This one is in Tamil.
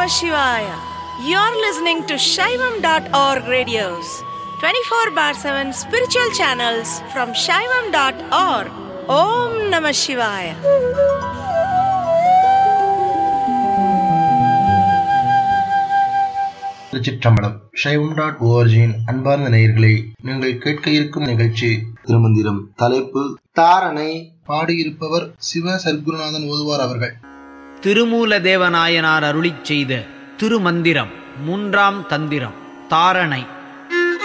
Namah Shivaya. You're listening to Shaivam.org radios, 24 bar 7 spiritual channels from Shaivam.org. Om Namah Shivaya. திருச்சிற்றம்பலம் சைவம் டாட் ஓஆர்ஜியின் அன்பார்ந்த நேயர்களே நீங்கள் கேட்க இருக்கும் நிகழ்ச்சி திருமந்திரம் தலைப்பு தாரணை பாடியிருப்பவர் சிவ சர்க்குருநாதன் ஓதுவார் அவர்கள் திருமூல தேவநாயனார் அருளிச் செய்த திருமந்திரம் மூன்றாம் தந்திரம் தாரணை